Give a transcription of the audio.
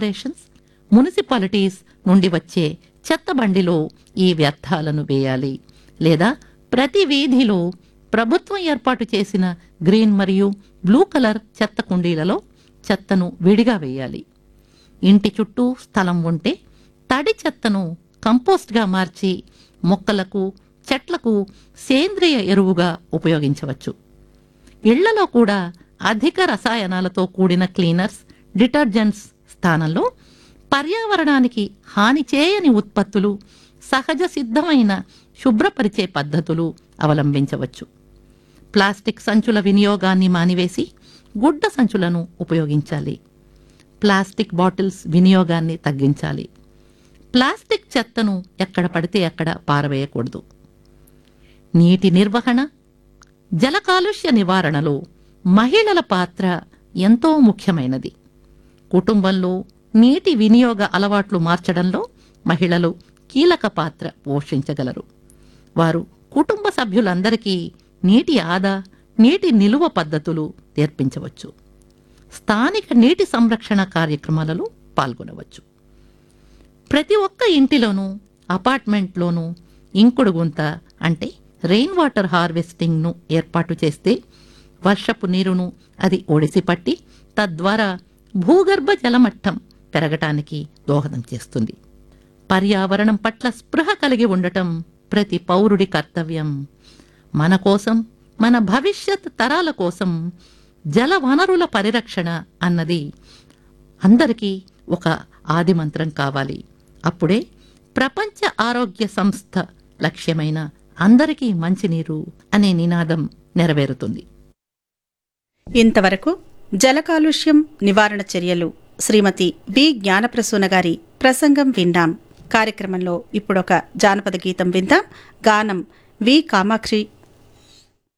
corporations municipalities నుండి వచ్చే చెత్త బండిలో ఈ వ్యర్థాలను వేయాలి లేదా ప్రతి వీధిలో ప్రభుత్వం ఏర్పాటు చేసిన గ్రీన్ మరియు బ్లూ కలర్ చెత్త కుండీలలో చెత్తను విడిగా వేయాలి ఇంటి చుట్టూ స్థలం ఉంటే తడి చెత్తను కంపోస్ట్గా మార్చి మొక్కలకు చెట్లకు సేంద్రియ ఎరువుగా ఉపయోగించవచ్చు ఇళ్లలో కూడా అధిక రసాయనాలతో కూడిన క్లీనర్స్ డిటర్జెంట్స్ స్థానంలో పర్యావరణానికి హాని చేయని ఉత్పత్తులు సహజ సిద్ధమైన శుభ్రపరిచే పద్ధతులు అవలంబించవచ్చు ప్లాస్టిక్ సంచుల వినియోగాన్ని మానివేసి గుడ్డ సంచులను ఉపయోగించాలి ప్లాస్టిక్ బాటిల్స్ వినియోగాన్ని తగ్గించాలి ప్లాస్టిక్ చెత్తను ఎక్కడ పడితే అక్కడ పారవేయకూడదు నీటి నిర్వహణ జల కాలుష్య నివారణలో మహిళల పాత్ర ఎంతో ముఖ్యమైనది కుటుంబంలో నీటి వినియోగ అలవాట్లు మార్చడంలో మహిళలు కీలక పాత్ర పోషించగలరు వారు కుటుంబ సభ్యులందరికీ నీటి ఆదా నీటి నిలువ పద్ధతులు నేర్పించవచ్చు స్థానిక నీటి సంరక్షణ కార్యక్రమాలలో పాల్గొనవచ్చు ప్రతి ఒక్క ఇంటిలోనూ అపార్ట్మెంట్లోనూ ఇంకుడు గుంత అంటే రెయిన్ వాటర్ హార్వెస్టింగ్ను ఏర్పాటు చేస్తే వర్షపు నీరును అది ఒడిసిపట్టి తద్వారా భూగర్భ జలమట్టం పెరగటానికి దోహదం చేస్తుంది పర్యావరణం పట్ల స్పృహ కలిగి ఉండటం ప్రతి పౌరుడి కర్తవ్యం మన కోసం మన భవిష్యత్ తరాల కోసం జల వనరుల పరిరక్షణ అన్నది అందరికీ ఒక ఆదిమంత్రం కావాలి అప్పుడే ప్రపంచ ఆరోగ్య సంస్థ లక్ష్యమైన అందరికీ మంచినీరు అనే నినాదం నెరవేరుతుంది ఇంతవరకు జల కాలుష్యం నివారణ చర్యలు శ్రీమతి బి జ్ఞానప్రసూన గారి ప్రసంగం విన్నాం కార్యక్రమంలో ఇప్పుడొక జానపద గీతం విందాం గానం వి కామాక్షి